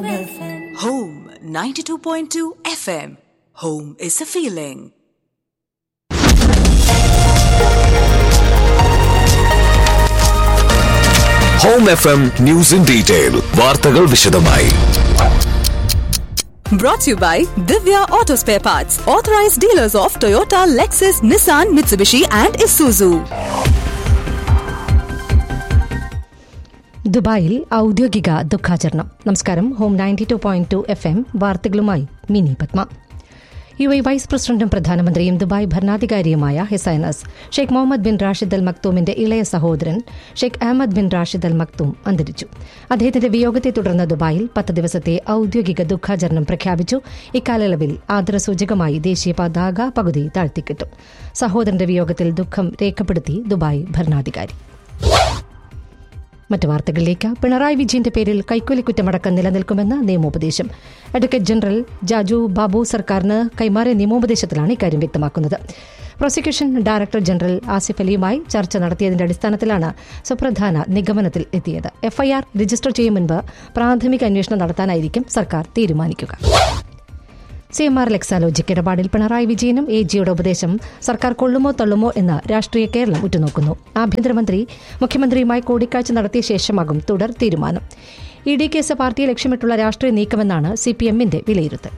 Home FM. Home 92.2 FM. Home is a feeling. Home F M news in detail വാർത്തകൾ വിശദമായി Brought to you by Divya Auto Spare Parts, authorized dealers of Toyota, Lexus, Nissan, Mitsubishi, and Isuzu. ദുബായിൽ ഔദ്യോഗിക ദുഃഖാചരണം നമസ്കാരം home ninety two point two F M വാർത്തകളുമായി Mini Padma U A vice പ്രസിഡന്റും പ്രധാനമന്ത്രിയും Dubai ഭരണാധികാരിയുമായ his highness Sheikh Mohammed bin Rashid Al മക്തൂമിന്റെ ഇളയ സഹോദരൻ Sheikh Ahmed bin Rashid Al Maktoum അന്തരിച്ചു അദ്ദേഹത്തിന്റെ വിയോഗത്തെ തുടർന്ന് ദുബായിൽ പത്ത് ദിവസത്തെ ഔദ്യോഗിക ദുഃഖാചരണം പ്രഖ്യാപിച്ചു ഇക്കാലയളവിൽ ആദരസൂചകമായി ദേശീയ പതാക പകുതി താഴ്ത്തിക്കിട്ടു സഹോദരന്റെ വിയോഗത്തിൽ ദുഃഖം രേഖപ്പെടുത്തി ദുബായ് ഭരണാധികാരി മറ്റു വാർത്തകളിലേക്ക് പിണറായി വിജയന്റെ പേരിൽ കൈക്കൂലി കുറ്റമടക്കം നിലനിൽക്കുമെന്ന് നിയമോപദേശം അഡ്വക്കേറ്റ് ജനറൽ ജാജു ബാബു സർക്കാരിന് കൈമാറിയ നിയമോപദേശത്തിലാണ് ഇക്കാര്യം വ്യക്തമാക്കുന്നത് പ്രോസിക്യൂഷൻ ഡയറക്ടർ ജനറൽ ആസിഫ് അലിയുമായി ചർച്ച നടത്തിയതിന്റെ അടിസ്ഥാനത്തിലാണ് സുപ്രധാന നിഗമനത്തിൽ എത്തിയത് എഫ്ഐആർ രജിസ്റ്റർ ചെയ്യും മുൻപ് പ്രാഥമിക അന്വേഷണം നടത്താനായിരിക്കും സർക്കാർ തീരുമാനിക്കുക സി എം ആർ ലെക്സാലോജിക് ഇടപാടിൽ പിണറായി വിജയനും എ ജിയുടെ ഉപദേശം സർക്കാർ കൊള്ളുമോ തള്ളുമോ എന്ന് രാഷ്ട്രീയ കേരളം ഉറ്റുനോക്കുന്നു ആഭ്യന്തരമന്ത്രി മുഖ്യമന്ത്രിയുമായി കൂടിക്കാഴ്ച നടത്തിയ ശേഷമാകും തുടർ തീരുമാനം ഇ ഡി കേസ് പാർട്ടിയെ ലക്ഷ്യമിട്ടുള്ള രാഷ്ട്രീയ നീക്കമെന്നാണ് സി പി എമ്മിന്റെ വിലയിരുത്തൽ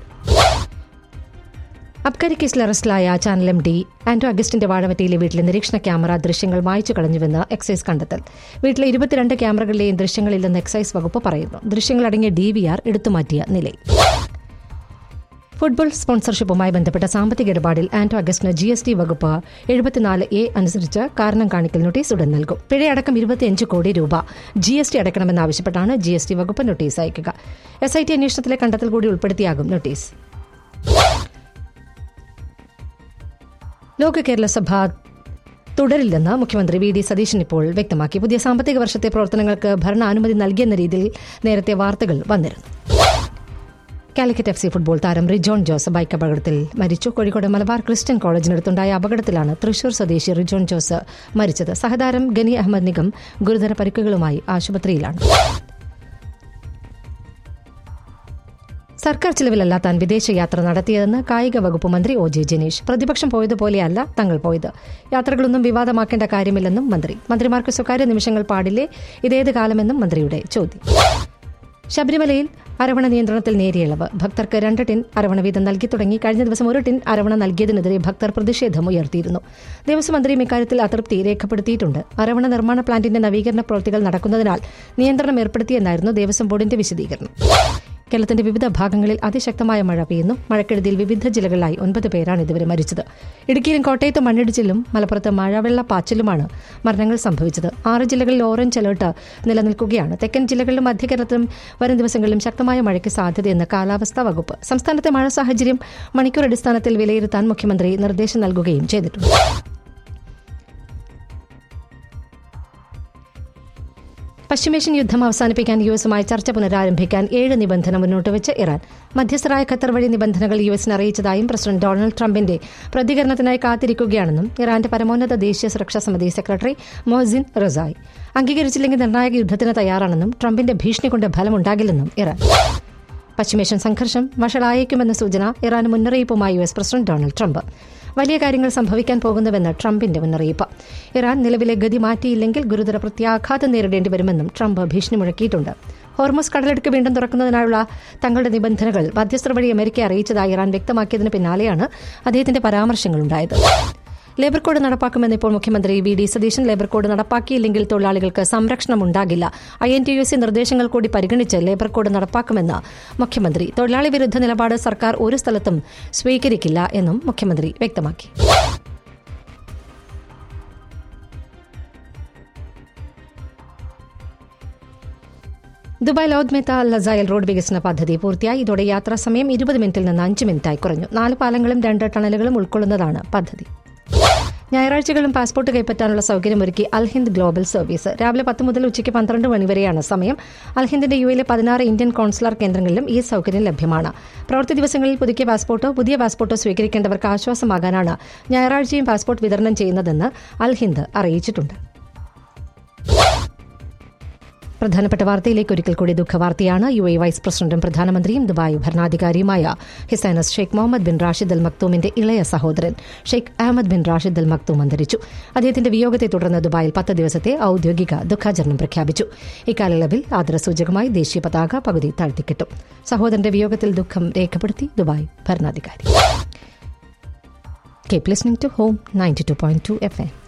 അബ്കാരി കേസിൽ അറസ്റ്റിലായ ചാനൽ എം ഡി ആന്റോ അഗസ്റ്റിന്റെ വാഴവറ്റയിലെ വീട്ടിലെ നിരീക്ഷണ ക്യാമറ ദൃശ്യങ്ങൾ മായ്ച്ചു കളഞ്ഞുവെന്ന് എക്സൈസ് കണ്ടെത്തൽ വീട്ടിലെ ഇരുപത്തിരണ്ട് ക്യാമറകളിലെയും ദൃശ്യങ്ങളില്ലെന്ന് എക്സൈസ് വകുപ്പ് പറയുന്നു ദൃശ്യങ്ങളടങ്ങിയ ഡി വി ആർ എടുത്തുമാറ്റിയ നിലയിൽ ഫുട്ബോൾ സ്പോൺസർഷിപ്പുമായി ബന്ധപ്പെട്ട സാമ്പത്തിക ഇടപാടിൽ ആന്റോ അഗസ്റ്റിന് ജി എസ് ടി വകുപ്പ് എഴുപത്തിനാല് എ അനുസരിച്ച് കാരണം കാണിക്കൽ നോട്ടീസ് ഉടൻ നൽകും പിഴയടക്കം ഇരുപത്തിയഞ്ച് കോടി രൂപ ജി എസ് ടി അടയ്ക്കണമെന്നാവശ്യപ്പെട്ടാണ് ജി എസ് ടി വകുപ്പ് നോട്ടീസ് അയക്കുക എസ് ഐ ടി അന്വേഷണത്തിലെ കണ്ടെത്തൽ കൂടി ഉൾപ്പെടുത്തിയാകും നോട്ടീസ് ലോക കേരള സഭ തുടരില്ലെന്ന് മുഖ്യമന്ത്രി വി ഡി സതീശൻ ഇപ്പോൾ വ്യക്തമാക്കി പുതിയ സാമ്പത്തിക വർഷത്തെ പ്രവർത്തനങ്ങൾക്ക് ഭരണാനുമതി നൽകിയെന്ന രീതിയിൽ നേരത്തെ വാർത്തകൾ വന്നിരുന്നു കാലിക്കറ്റ് എഫ് സി ഫുട്ബോൾ താരം റിജോൺ ജോസ് ബൈക്ക് അപകടത്തിൽ മരിച്ചു കോഴിക്കോട് മലബാർ ക്രിസ്ത്യൻ കോളേജിനടുത്തുണ്ടായ അപകടത്തിലാണ് തൃശൂർ സ്വദേശി റിജോൺ ജോസ് മരിച്ചത് സഹതാരം ഗനി അഹമ്മദ് നിഗം ഗുരുതര പരിക്കുകളുമായി ആശുപത്രിയിലാണ് സർക്കാർ ചിലവിലല്ല താൻ വിദേശയാത്ര നടത്തിയതെന്ന് കായിക വകുപ്പ് മന്ത്രി ഒ ജെ ജനീഷ് പ്രതിപക്ഷം പോയതുപോലെയല്ല തങ്ങൾ പോയത് യാത്രകളൊന്നും വിവാദമാക്കേണ്ട കാര്യമില്ലെന്നും മന്ത്രി മന്ത്രിമാർക്ക് സ്വകാര്യ നിമിഷങ്ങൾ പാടില്ലേ ഇതേത് കാലമെന്നും മന്ത്രിയുടെ ചോദ്യം ശബരിമലയിൽ അരവണ നിയന്ത്രണത്തിൽ നേരിയ ഇളവ് ഭക്തർക്ക് രണ്ട് ടിൻ അരവണ വീതം നൽകി തുടങ്ങി കഴിഞ്ഞ ദിവസം ഒരു ടിൻ അരവണ നൽകിയതിനെതിരെ ഭക്തർ പ്രതിഷേധം ഉയർത്തിയിരുന്നു ദേവസ്വം മന്ത്രിയും ഇക്കാര്യത്തിൽ അതൃപ്തി രേഖപ്പെടുത്തിയിട്ടുണ്ട് അരവണ നിർമ്മാണ പ്ലാന്റിന്റെ നവീകരണ പ്രവൃത്തികൾ നടക്കുന്നതിനാൽ നിയന്ത്രണം ഏർപ്പെടുത്തിയെന്നായിരുന്നു ദേവസ്വം ബോർഡിന്റെ വിശദീകരണം കേരളത്തിന്റെ വിവിധ ഭാഗങ്ങളിൽ അതിശക്തമായ മഴ പെയ്യുന്നു മഴക്കെടുതിയിൽ വിവിധ ജില്ലകളിലായി ഒൻപത് പേരാണ് ഇതുവരെ മരിച്ചത് ഇടുക്കിയിലും കോട്ടയത്തും മണ്ണിടിച്ചിലും മലപ്പുറത്ത് മഴവെള്ള പാച്ചിലുമാണ് മരണങ്ങൾ സംഭവിച്ചത് ആറ് ജില്ലകളിൽ ഓറഞ്ച് അലർട്ട് നിലനിൽക്കുകയാണ് തെക്കൻ ജില്ലകളിലും മധ്യകേരളത്തിലും വരും ദിവസങ്ങളിലും ശക്തമായ മഴയ്ക്ക് സാധ്യതയെന്ന് കാലാവസ്ഥാ വകുപ്പ് സംസ്ഥാനത്തെ മഴ സാഹചര്യം മണിക്കൂർ അടിസ്ഥാനത്തിൽ വിലയിരുത്താൻ മുഖ്യമന്ത്രി നിർദ്ദേശം നൽകുകയും ചെയ്തിട്ടുണ്ട് പശ്ചിമേഷ്യൻ യുദ്ധം അവസാനിപ്പിക്കാൻ യു എസുമായി ചർച്ച പുനരാരംഭിക്കാൻ ഏഴ് നിബന്ധന മുന്നോട്ട് വെച്ച് ഇറാൻ മധ്യസ്ഥരായ ഖത്തർ വഴി നിബന്ധനകൾ യു എസിന് അറിയിച്ചതായും പ്രസിഡന്റ് ഡൊണാൾഡ് ട്രംപിന്റെ പ്രതികരണത്തിനായി കാത്തിരിക്കുകയാണെന്നും ഇറാന്റെ പരമോന്നത ദേശീയ സുരക്ഷാ സമിതി സെക്രട്ടറി മൊഹസിൻ റസായി അംഗീകരിച്ചില്ലെങ്കിൽ നിർണായക യുദ്ധത്തിന് തയ്യാറാണെന്നും ട്രംപിന്റെ ഭീഷണി കൊണ്ട് ഫലമുണ്ടാകില്ലെന്നും ഇറാൻ പശ്ചിമേഷ്യൻ സംഘർഷം വഷളായേക്കുമെന്ന സൂചന ഇറാന് മുന്നറിയിപ്പുമായി U S president Donald Trump വലിയ കാര്യങ്ങൾ സംഭവിക്കാൻ പോകുന്നുവെന്ന് ട്രംപിന്റെ മുന്നറിയിപ്പ് ഇറാൻ നിലവിലെ ഗതി മാറ്റിയില്ലെങ്കിൽ ഗുരുതര പ്രത്യാഘാതം നേരിടേണ്ടി വരുമെന്നും ട്രംപ് ഭീഷണി മുഴക്കിയിട്ടുണ്ട് ഹോർമോസ് കടലെടുക്ക് വീണ്ടും തുറക്കുന്നതിനായുള്ള തങ്ങളുടെ നിബന്ധനകൾ മധ്യസ്ഥർ വഴി അമേരിക്ക അറിയിച്ചതായി ഇറാൻ വ്യക്തമാക്കിയതിന് പിന്നാലെയാണ് അദ്ദേഹത്തിന്റെ പരാമർശങ്ങളുണ്ടായത് ലേബർ കോഡ് നടപ്പാക്കുമെന്ന് ഇപ്പോൾ മുഖ്യമന്ത്രി V D Satheesan labour code നടപ്പാക്കിയില്ലെങ്കിൽ തൊഴിലാളികൾക്ക് സംരക്ഷണം ഉണ്ടാകില്ല I N T U C നിർദ്ദേശങ്ങൾ കൂടി പരിഗണിച്ച് ലേബർ കോഡ് നടപ്പാക്കുമെന്ന് മുഖ്യമന്ത്രി തൊഴിലാളി വിരുദ്ധ നിലപാട് സർക്കാർ ഒരു സ്ഥലത്തും സ്വീകരിക്കില്ല എന്നും മുഖ്യമന്ത്രി വ്യക്തമാക്കി ദുബായ് ലോദ്മേത്ത ലസായൽ റോഡ് വികസന പദ്ധതി പൂർത്തിയായി ഇതോടെ യാത്രാ സമയം ഇരുപത് മിനിറ്റിൽ നിന്ന് അഞ്ച് മിനിറ്റായി കുറഞ്ഞു നാല് പാലങ്ങളും രണ്ട് ടണലുകളും ഉൾക്കൊള്ളുന്നതാണ് പദ്ധതി ഞായറാഴ്ചകളും പാസ്പോർട്ട് കൈപ്പറ്റാനുള്ള സൗകര്യമൊരുക്കി അൽഹിന്ദ് ഗ്ലോബൽ സർവീസ് രാവിലെ പത്ത് മുതൽ ഉച്ചയ്ക്ക് പന്ത്രണ്ട് മണിവരെയാണ് സമയം അൽഹിന്ദിന്റെ യു എയിലെ പതിനാറ് ഇന്ത്യൻ കോൺസുലർ കേന്ദ്രങ്ങളിലും ഈ സൗകര്യം ലഭ്യമാണ് പ്രവൃത്തി ദിവസങ്ങളിൽ പുതുക്കിയ പാസ്പോർട്ടോ പുതിയ പാസ്പോർട്ടോ സ്വീകരിക്കേണ്ടവർക്ക് ആശ്വാസമാകാനാണ് ഞായറാഴ്ചയും പാസ്പോർട്ട് വിതരണം ചെയ്യുന്നതെന്ന് അൽഹിന്ദ് അറിയിച്ചിട്ടുണ്ട് പ്രധാനപ്പെട്ട വാർത്തയിലേക്ക് ഒരിക്കൽ കൂടി ദുഃഖവാർത്തയാണ് യു എ വൈസ് പ്രസിഡന്റും പ്രധാനമന്ത്രിയും ദുബായ് ഭരണാധികാരിയുമായ his highness Sheikh Mohammed bin Rashid Al മക്തൂമിന്റെ ഇളയ സഹോദരൻ Sheikh Ahmed bin Rashid Al Maktoum അന്തരിച്ചു അദ്ദേഹത്തിന്റെ വിയോഗത്തെ തുടർന്ന് ദുബായിൽ പത്ത് ദിവസത്തെ ഔദ്യോഗിക ദുഃഖാചരണം പ്രഖ്യാപിച്ചു ഇക്കാലയളവിൽ ആദരസൂചകമായി ദേശീയ പതാക പകുതി താഴ്ത്തിക്കിട്ടും സഹോദരന്റെ വിയോഗത്തിൽ ദുഃഖം രേഖപ്പെടുത്തി ദുബായ് ഭരണാധികാരി keep listening to home ninety two point two F M